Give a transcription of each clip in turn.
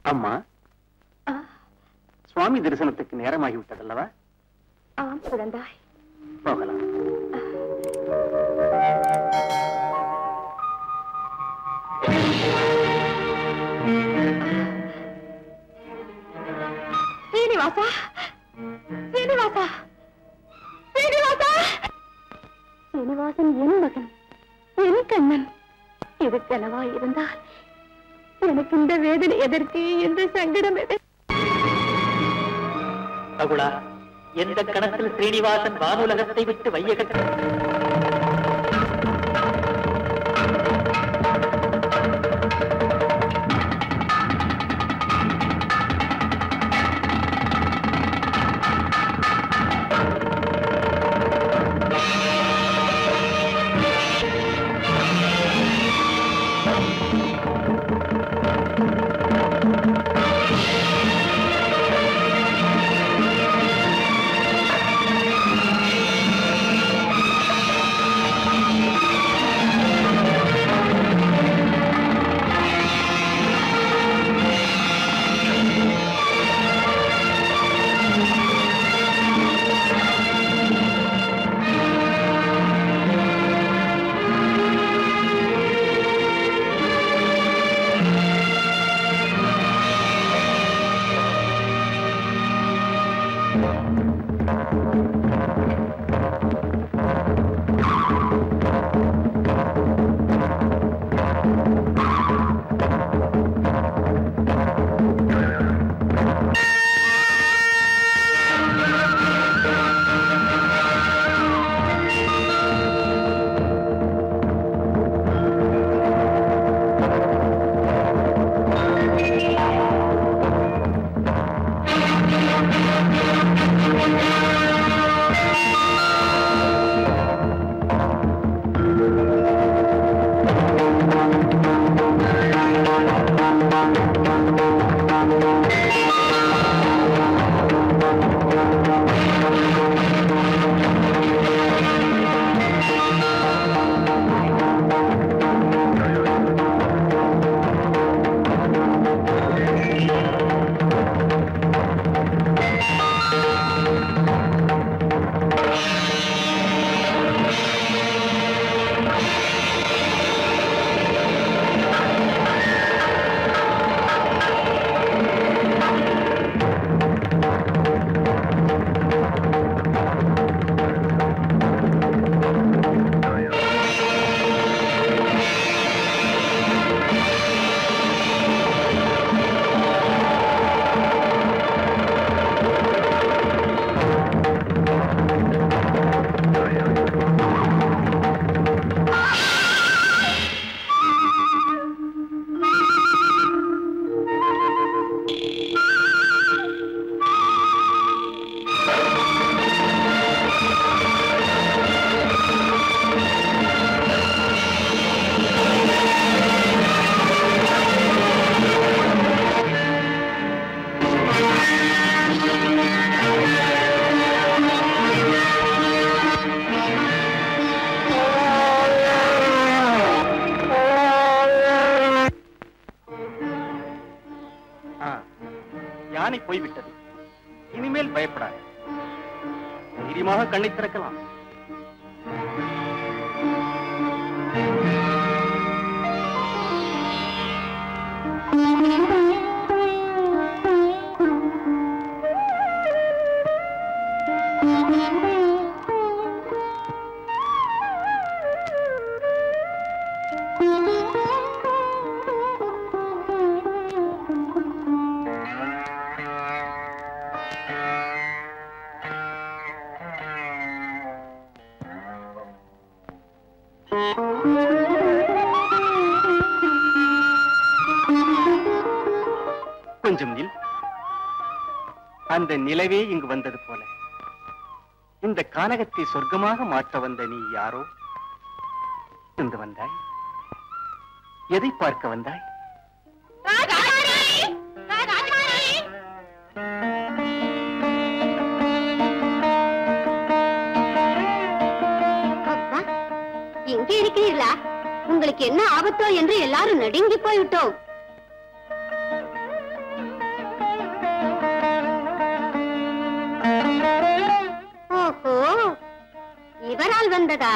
அம்மா ஆ, சுவாமி தரிசனத்துக்கு நேரமாகி விட்டதல்லவா ஆம் குழந்தாய் போகலாம் சீனிவாசா சீனிவாசா சீனிவாசா சீனிவாசன் என் மகன் என் கண்ணன் இது கனவா இருந்தால் எனக்கு இந்த வேதனை எதற்கு இந்த சங்கடம் எதற்கு அகுலா எந்த கணத்தில் ஸ்ரீனிவாசன் வானுலகத்தை விட்டு வையகத்தில் ஆ, யானை போய்விட்டது இனிமேல் பயப்படாது தைரியமாக கண்ணை திறக்கலாம் கொஞ்சம் நில் அந்த நிலவே இங்கு வந்தது போல இந்த கானகத்தை சொர்க்கமாக மாற்ற வந்த நீ யாரோ இருந்து வந்தாய் எதை பார்க்க வந்தாய் அப்பா எங்கே இருக்கிறீர்களா உங்களுக்கு என்ன ஆபத்தோ என்று எல்லாரும் நடுங்கி போய்விட்டோம் இவரால் வந்ததா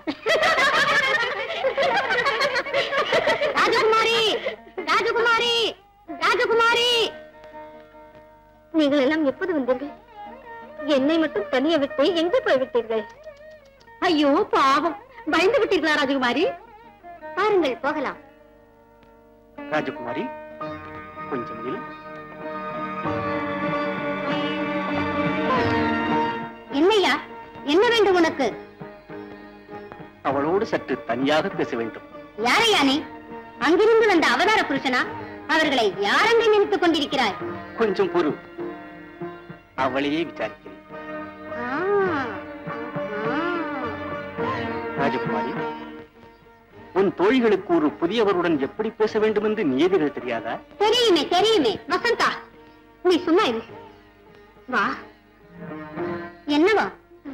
ராஜகுமாரி ராஜகுமாரி ராஜகுமாரி நீங்கள் எல்லாம் எப்போது வந்தீர்கள் என்னை மட்டும் தனிய விட்டு எங்கே போய் விட்டீர்கள் ஐயோ பாவம் பயந்து விட்டீர்களா ராஜகுமாரி பாருங்கள் போகலாம் ராஜகுமாரி கொஞ்சம் நில் என்னையா என்ன வேண்டும் உனக்கு அவளோடு சற்று தனியாக பேச வேண்டும் யாரையா நீ அங்கிருந்து வந்த அவதார புருஷனா அவர்களை யாரென்று நினைத்துக் கொண்டிருக்கிறாய் கொஞ்சம் பொறு அவளையே விசாரிக்கிறேன் ஆ, ஆ. ராஜகுமாரி உன் தோழிகளுக்கு ஒரு புதியவருடன் எப்படி பேச வேண்டும் என்று நியதிகள் தெரியாதா தெரியுமே தெரியுமே வசந்தா நீ சும்மா இரு வா என்னவா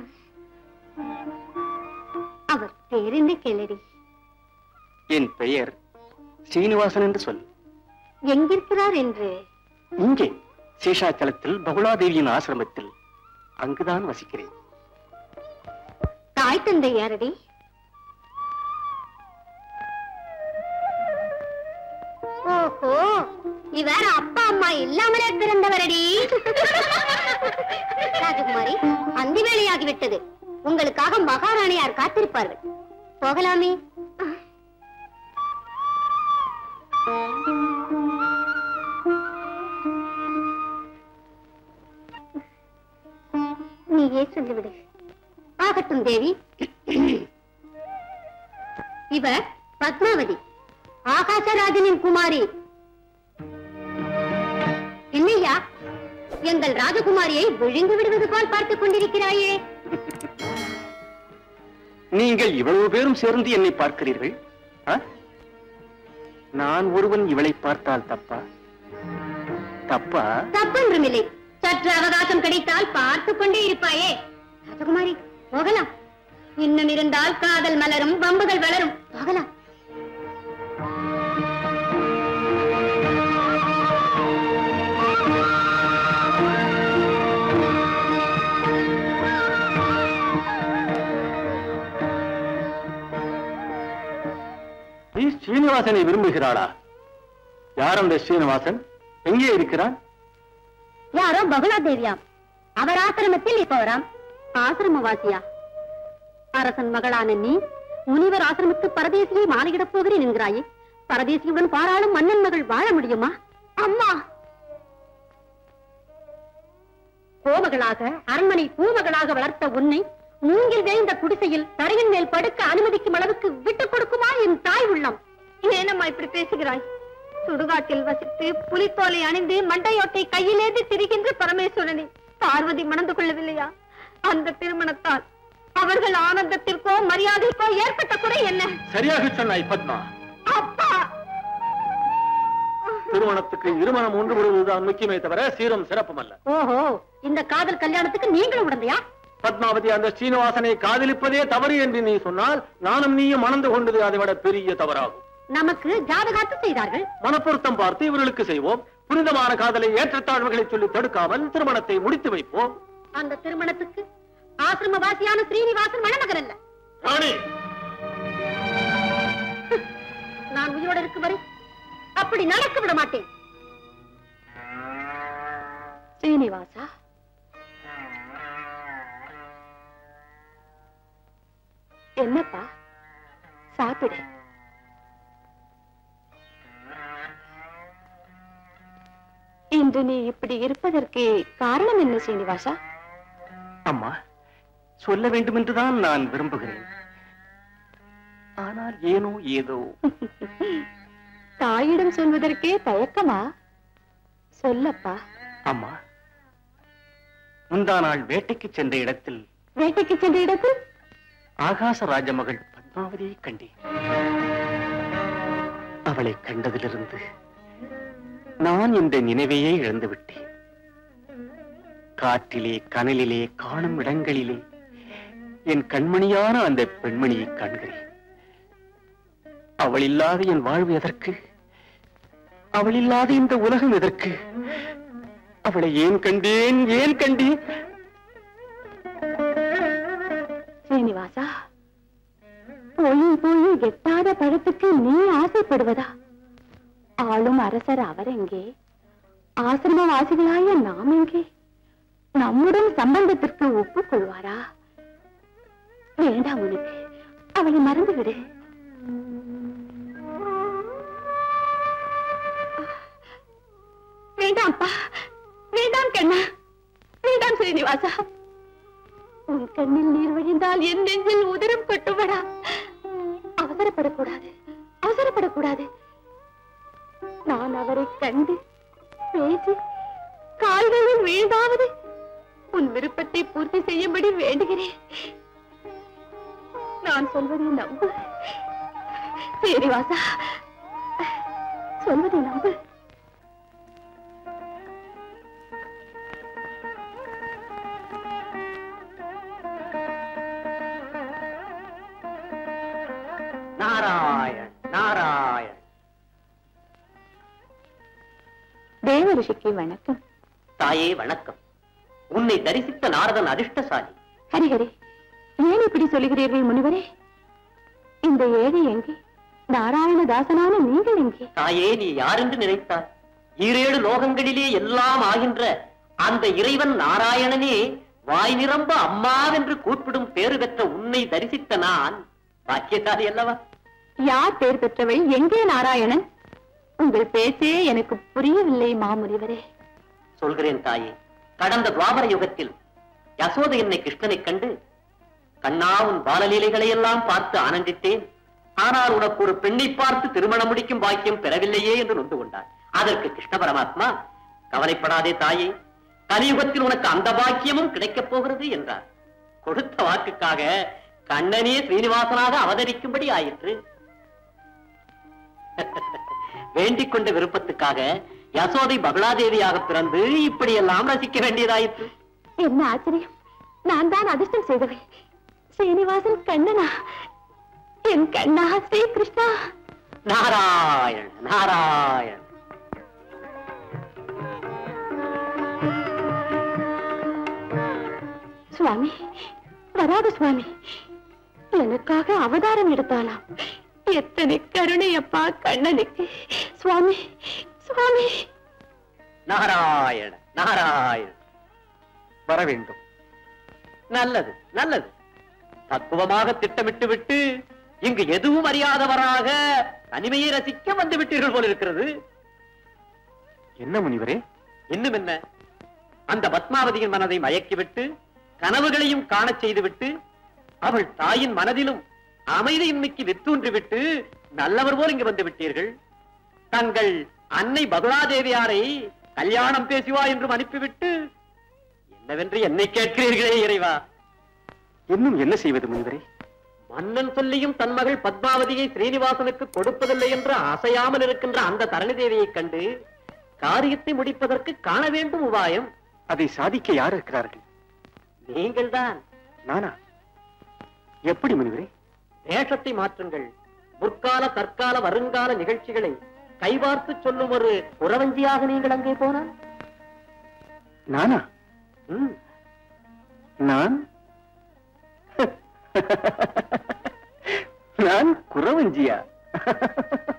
அவர் பேரென்ன கேளடி என் பெயர் ஸ்ரீனிவாசன் என்று சொல் எங்கிருக்கிறார் என்று இங்கே சேஷாச்சலத்தில் பகுலாதேவியின் ஆசிரமத்தில் அங்குதான் வசிக்கிறேன் தாய் தந்தை யாரடி ஓஹோ இவர் அப்பா அம்மா இல்லாமலே பிறந்தவரடி ராஜகுமாரி அந்தி வேலையாகிவிட்டது உங்களுக்காக மகாராணியார் காத்திருப்பார்கள் போகலாமே நீயே சொல்லிவிடு ஆகட்டும் தேவி இவர் பத்மாவதி ஆகாசராஜனின் குமாரி என்னையா எங்கள் ராஜகுமாரியை விழுங்கி விடுவது போல் பார்த்துக் கொண்டிருக்கிறாயே நீங்கள் இவ்வளவு பேரும் சேர்ந்து என்னை பார்க்கிறீர்கள் ஆ? நான் ஒருவன் இவளை பார்த்தால் தப்பா தப்பா தப்பொன்றுமில்லை சற்று அவகாசம் கிடைத்தால் பார்த்துக் கொண்டே இருப்பாயே ராஜகுமாரி போகலாம் இன்னும் இருந்தால் காதல் மலரும் பம்புகள் வளரும் போகலாம் நீ ஸ்ரீனிவாசனை விரும்புகிறாளா யார் அந்த ஸ்ரீனிவாசன் எங்கே இருக்கிறான் யாரோ பகுலாதேவியாம் அவர் ஆசிரமத்தில் இப்பவராம் ஆசிரமவாசியா அரசன் மகளான நீ முனிவர் ஆசிரமத்து பரதேசியை மாலையிடப் போகிறேன் என்கிறாயே பரதேசியுடன் பாராளும் மன்னன் மகள் வாழ முடியுமா அம்மா கோமகளாக அரண்மனை பூமகளாக வளர்த்த உன்னை மூங்கில் வேய்ந்த குடிசையில் தரையின் மேல் படுக்க அனுமதிக்கும் அளவுக்கு விட்டுக் கொடுக்குமா என் தாய் உள்ளம் ஏனம்மா இப்படி பேசுகிறாய் சுடுகாட்டில் வசித்து புலித்தோலை அணிந்து மண்டையோட்டை கையிலேந்தி திரிகின்ற பரமேஸ்வரனை பார்வதி மணந்து கொள்ளவில்லையா அந்த திருமணத்தால் அவர்கள் ஆனந்தத்திற்கோ மரியாதைக்கோ ஏற்பட்ட குறை என்ன சரியாக சொன்னாய் பத்மா அப்பா திருமணத்துக்கு இருமணம் ஒன்று விடுவதுதான் முக்கியமே தவிர சீரும் சிறப்பும் அல்ல ஓஹோ இந்த காதல் கல்யாணத்துக்கு நீங்களும் உடந்தையா பத்மாவதி அந்த ஸ்ரீனிவாசனை காதலிப்பதே தவறு என்று நீ சொன்னால் நானும் நீயும் மணந்து கொண்டது அதை விட பெரிய தவறாகும் நமக்கு ஜாதகாத்து செய்தார்கள் மனப்பொருத்தம் பார்த்து இவர்களுக்கு செய்வோம் புனிதமான காதலை ஏற்றத்தாழ்வுகளை சொல்லி தடுக்காமல் திருமணத்தை முடித்து வைப்போம் அந்த திருமணத்துக்கு ஆசிரமவாசியான ஸ்ரீனிவாசன் மணமகன் அல்ல ராணி நான் உயிரோடு இருக்கும் வரை அப்படி நடக்க விட மாட்டேன் ஸ்ரீனிவாசா என்னப்பா சாப்பிடு இன்று நீ இப்படி இருப்பதற்கு காரணம் என்ன ஸ்ரீனிவாசா அம்மா சொல்ல வேண்டும் என்றுதான் நான் விரும்புகிறேன் ஆனால் ஏனோ ஏதோ தாயிடம் சொல்வதற்கே தயக்கமா சொல்லப்பா அம்மா முந்தா நாள் வேட்டைக்கு சென்ற இடத்தில் வேட்டைக்கு சென்ற இடத்தில் ஆகாச ராஜ மகள் பத்மாவதியை கண்டேன் அவளை கண்டதிலிருந்து நான் இந்த நினைவையே இழந்து விட்டேன் காற்றிலே கனலிலே காணும் இடங்களிலே என் கண்மணியான அந்த பெண்மணியை காண்கிறேன் அவள் இல்லாத என் வாழ்வு எதற்கு அவள் இல்லாத இந்த உலகம் எதற்கு அவளை ஏன் கண்டேன் ஏன் கண்டேன் ஸ்ரீனிவாசா ஸ்ரீனிவாசா போய் போய் எட்டாத பழத்துக்கு நீ ஆசைப்படுவதா ஆளும் அரசர் அவர் எங்கே ஆசிரமவாசிகளாய நாம் எங்கே நம்முடன் சம்பந்தத்திற்கு ஒப்புக்கொள்வாரா வேண்டாம் உனக்கு அவளை மறந்து விடு வேண்டாம்ப்பா வேண்டாம் கண்ணா வேண்டாம் ஸ்ரீனிவாசா உன் கண்ணில் நீர் வழிந்தால் என் நெஞ்சில் உதரம் கொட்டுவடா அவசரப்படக்கூடாது அவசரப்படக்கூடாது நான் அவரை கண்டு பேசி கால்களில் வீழ்ந்தாவது உன் விருப்பத்தை பூர்த்தி செய்யும்படி வேண்டுகிறேன் நான் சொல்வதை நம்பு சீனிவாசா சொல்வதை நம்பு நாராயண் நாராயண் தேவ ரிஷிக்கு வணக்கம் தாயே வணக்கம் உன்னை தரிசித்த நாரதன் அதிர்ஷ்டசாலி ஹரிஹரி ஏன் இப்படி சொல்லுகிறீர்கள் முனிவரே இந்த ஏழை எங்கே நாராயணதாசனான நீங்கள் எங்கே தாயே நீ யாரென்று நினைத்தார் ஈரேழு லோகங்களிலே எல்லாம் ஆகின்ற அந்த இறைவன் நாராயணனே வாய் நிரம்ப அம்மாவென்று கூப்பிடும் பேறு பெற்ற உன்னை தரிசித்த நான் பாக்கியசாலி அல்லவா யார் பேர் பெற்றவள் எங்கே நாராயணன் உங்கள் பேச்சே எனக்கு புரியவில்லை மாமுனிவரே சொல்கிறேன் தாயே கடந்த துவாபர யுகத்தில் யசோதை என்னை கிருஷ்ணனைக் கண்டு கண்ணா உன் பாலலீலைகளை எல்லாம் பார்த்து ஆனந்தித்தேன் ஆனால் உனக்கு ஒரு பெண்ணை பார்த்து திருமணம் முடிக்கும் பாக்கியம் பெறவில்லையே என்று நொந்து கொண்டார் அதற்கு கிருஷ்ண பரமாத்மா கவலைப்படாதே தாயே கலியுகத்தில் உனக்கு அந்த பாக்கியமும் கிடைக்கப் போகிறது என்றார் கொடுத்த வாக்குக்காக கண்ணனே ஸ்ரீனிவாசனாக அவதரிக்கும்படி ஆயிற்று வேண்டிக் கொண்ட விருப்பத்துக்காக யசோதை பகலாதேவியாக பிறந்து இப்படியெல்லாம் ரசிக்க வேண்டியதாயிற்று என்ன ஆச்சரியம் நான் தான் அதிர்ஷ்டம் செய்தவள் ஸ்ரீனிவாசன் கண்ணனா என் கண்ணா ஸ்ரீ கிருஷ்ணா நாராயண் நாராயண் சுவாமி வராத சுவாமி எனக்காக அவதாரம் எடுத்தானாம் எத்தனை கருணை அப்பா கண்ணனுக்கு சுவாமி சுவாமி நாராயண நாராயண் வர வேண்டும் நல்லது நல்லது பக்குவமாக திட்டமிட்டு விட்டு இங்கு எதுவும் அறியாதவராக தனிமையை ரசிக்க வந்து விட்டீர்கள் போல இருக்கிறது என்ன முனிவரே இன்னும் என்ன அந்த பத்மாவதியின் மனதை மயக்கிவிட்டு கனவுகளையும் காணச் செய்துவிட்டு அவள் தாயின் மனதிலும் அமைதியின்மைக்கு வித்தூன்றி விட்டு நல்லவர் போல் இங்கு வந்து விட்டீர்கள் தங்கள் அன்னை பகுலாதேவியாரை கல்யாணம் பேசுவா என்றும் அனுப்பிவிட்டு என்னவென்று என்னை கேட்கிறீர்களே இறைவா இன்னும் என்ன செய்வது முனிவரே மன்னன் சொல்லியும் தன் மகள் பத்மாவதியை ஸ்ரீனிவாசனுக்கு கொடுப்பதில்லை என்று அசையாமல் இருக்கின்ற அந்த தரணி தேவியைக் கண்டு காரியத்தை முடிப்பதற்கு காண வேண்டும் உபாயம் அதை சாதிக்க யார் இருக்கிறார்கள் நீங்கள்தான் நானா எப்படி முனிவரே வேஷத்தை மாற்றுங்கள் முற்கால தற்கால வருங்கால நிகழ்ச்சிகளை கைவார்த்து சொல்லும் ஒரு உறவஞ்சியாக நீங்கள் அங்கே போனால் நானா ம், நான் நான் குறவஞ்சியா